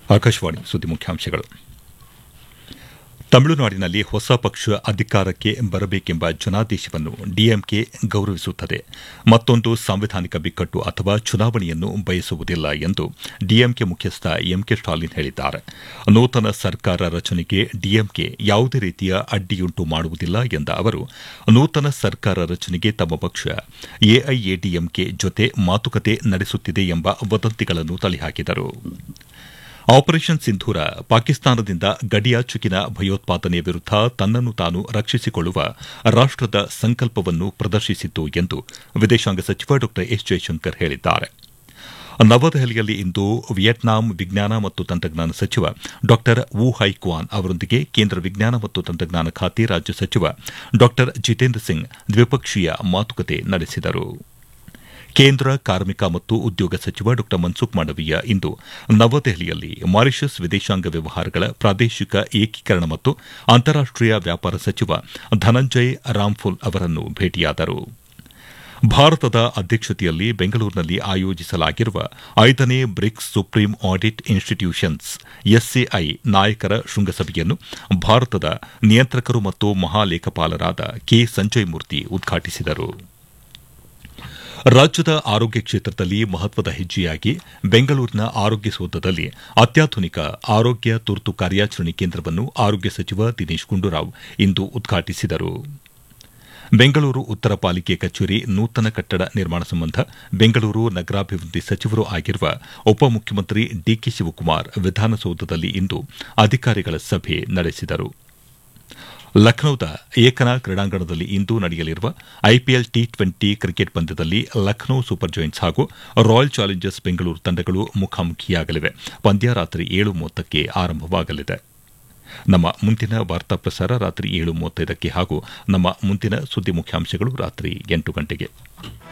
ಆಕಾಶವಾಣಿ ಸುದ್ದಿ ಮುಖ್ಯಾಂಶಗಳು ತಮಿಳುನಾಡಿನಲ್ಲಿ ಹೊಸ ಪಕ್ಷ ಅಧಿಕಾರಕ್ಕೆ ಬರಬೇಕೆಂಬ ಜನಾದೇಶವನ್ನು ಡಿಎಂಕೆ ಗೌರವಿಸುತ್ತದೆ ಮತ್ತೊಂದು ಸಾಂವಿಧಾನಿಕ ಬಿಕ್ಕಟ್ಟು ಅಥವಾ ಚುನಾವಣೆಯನ್ನು ಬಯಸುವುದಿಲ್ಲ ಎಂದು ಡಿಎಂಕೆ ಮುಖ್ಯಸ್ಥ ಎಂಕೆ ಸ್ಟಾಲಿನ್ ಹೇಳಿದ್ದಾರೆ ನೂತನ ಸರ್ಕಾರ ರಚನೆಗೆ ಡಿಎಂಕೆ ಯಾವುದೇ ರೀತಿಯ ಅಡ್ಡಿಯುಂಟು ಮಾಡುವುದಿಲ್ಲ ಎಂದ ಅವರು ನೂತನ ಸರ್ಕಾರ ರಚನೆಗೆ ತಮ್ಮ ಪಕ್ಷ ಎಐಎಡಿಎಂಕೆ ಜೊತೆ ಮಾತುಕತೆ ನಡೆಸುತ್ತಿದೆ ಎಂಬ ವದಂತಿಗಳನ್ನು ತಳ್ಳಿಹಾಕಿದರು ಆಪರೇಷನ್ ಸಿಂಧೂರ ಪಾಕಿಸ್ತಾನದಿಂದ ಗಡಿಯಾಚುಕಿನ ಭಯೋತ್ಪಾದನೆ ವಿರುದ್ಧ ತನ್ನನ್ನು ತಾನು ರಕ್ಷಿಸಿಕೊಳ್ಳುವ ರಾಷ್ಟದ ಸಂಕಲ್ಪವನ್ನು ಪ್ರದರ್ಶಿಸಿತು ಎಂದು ವಿದೇಶಾಂಗ ಸಚಿವ ಡಾ ಎಸ್ ಜಯಶಂಕರ್ ಹೇಳಿದ್ದಾರೆ ನವದೆಹಲಿಯಲ್ಲಿ ಇಂದು ವಿಯೆಟ್ನಾಂ ವಿಜ್ಞಾನ ಮತ್ತು ತಂತ್ರಜ್ಞಾನ ಸಚಿವ ಡಾ ವು ಹೈಕ್ವಾನ್ ಅವರೊಂದಿಗೆ ಕೇಂದ್ರ ವಿಜ್ಞಾನ ಮತ್ತು ತಂತ್ರಜ್ಞಾನ ಖಾತೆ ರಾಜ್ಯ ಸಚಿವ ಡಾ ಜಿತೇಂದ್ರ ಸಿಂಗ್ ದ್ವಿಪಕ್ಷೀಯ ಮಾತುಕತೆ ನಡೆಸಿದರು ಕೇಂದ್ರ ಕಾರ್ಮಿಕ ಮತ್ತು ಉದ್ಯೋಗ ಸಚಿವ ಡಾ ಮನ್ಸುಖ್ ಮಾಂಡವೀಯ ಇಂದು ನವದೆಹಲಿಯಲ್ಲಿ ಮಾರಿಷಸ್ ವಿದೇಶಾಂಗ ವ್ಯವಹಾರಗಳ ಪ್ರಾದೇಶಿಕ ಏಕೀಕರಣ ಮತ್ತು ಅಂತಾರಾಷ್ಟೀಯ ವ್ಯಾಪಾರ ಸಚಿವ ಧನಂಜಯ್ ರಾಮ್ಫುಲ್ ಅವರನ್ನು ಭೇಟಿಯಾದರು ಭಾರತದ ಅಧ್ಯಕ್ಷತೆಯಲ್ಲಿ ಬೆಂಗಳೂರಿನಲ್ಲಿ ಆಯೋಜಿಸಲಾಗಿರುವ ಐದನೇ BRICS supreme audit institutions SCI ನಾಯಕರ ಶೃಂಗಸಭೆಯನ್ನು ಭಾರತದ ನಿಯಂತ್ರಕರು ಮತ್ತು ಮಹಾಲೇಖಪಾಲರಾದ ಕೆ ಸಂಜಯ್ ಮೂರ್ತಿ ಉದ್ಘಾಟಿಸಿದರು ರಾಜ್ಯದ ಆರೋಗ್ಯ ಕ್ಷೇತ್ರದಲ್ಲಿ ಮಹತ್ವದ ಹೆಜ್ಜೆಯಾಗಿ ಬೆಂಗಳೂರಿನ ಆರೋಗ್ಯ ಸೌಧದಲ್ಲಿ ಅತ್ಯಾಧುನಿಕ ಆರೋಗ್ಯ ತುರ್ತು ಕಾರ್ಯಾಚರಣೆ ಕೇಂದ್ರವನ್ನು ಆರೋಗ್ಯ ಸಚಿವ ದಿನೇಶ್ ಗುಂಡೂರಾವ್ ಇಂದು ಉದ್ಘಾಟಿಸಿದರು ಬೆಂಗಳೂರು ಉತ್ತರ ಪಾಲಿಕೆ ಕಚೇರಿ ನೂತನ ಕಟ್ಟಡ ನಿರ್ಮಾಣ ಸಂಬಂಧ ಬೆಂಗಳೂರು ನಗರಾಭಿವೃದ್ಧಿ ಸಚಿವರೂ ಆಗಿರುವ ಉಪಮುಖ್ಯಮಂತ್ರಿ ಡಿಕೆ ಶಿವಕುಮಾರ್ ವಿಧಾನಸೌಧದಲ್ಲಿ ಇಂದು ಅಧಿಕಾರಿಗಳ ಸಭೆ ನಡೆಸಿದರು ಲಖನೌದ ಏಕನಾ ಕ್ರೀಡಾಂಗಣದಲ್ಲಿ ಇಂದು ನಡೆಯಲಿರುವ ಐಪಿಎಲ್ ಟಿ ಟ್ವೆಂಟಿ ಕ್ರಿಕೆಟ್ ಪಂದ್ಯದಲ್ಲಿ ಲಖನೌ ಸೂಪರ್ ಜೈಂಟ್ಸ್ ಹಾಗೂ ರಾಯಲ್ ಚಾಲೆಂಜರ್ಸ್ ಬೆಂಗಳೂರು ತಂಡಗಳು ಮುಖಾಮುಖಿಯಾಗಲಿವೆ ಪಂದ್ಯ ರಾತ್ರಿ ಏಳು ಮೂವತ್ತಕ್ಕೆ ಆರಂಭವಾಗಲಿದೆ ನಮ್ಮ ಮುಂದಿನ ವಾರ್ತಾ ಪ್ರಸಾರ ರಾತ್ರಿ ಏಳು ಮೂವತ್ತೈದಕ್ಕೆ ಹಾಗೂ ನಮ್ಮ ಮುಂದಿನ ಸುದ್ದಿ ಮುಖ್ಯಾಂಶಗಳು ರಾತ್ರಿ ಎಂಟು ಗಂಟೆಗೆ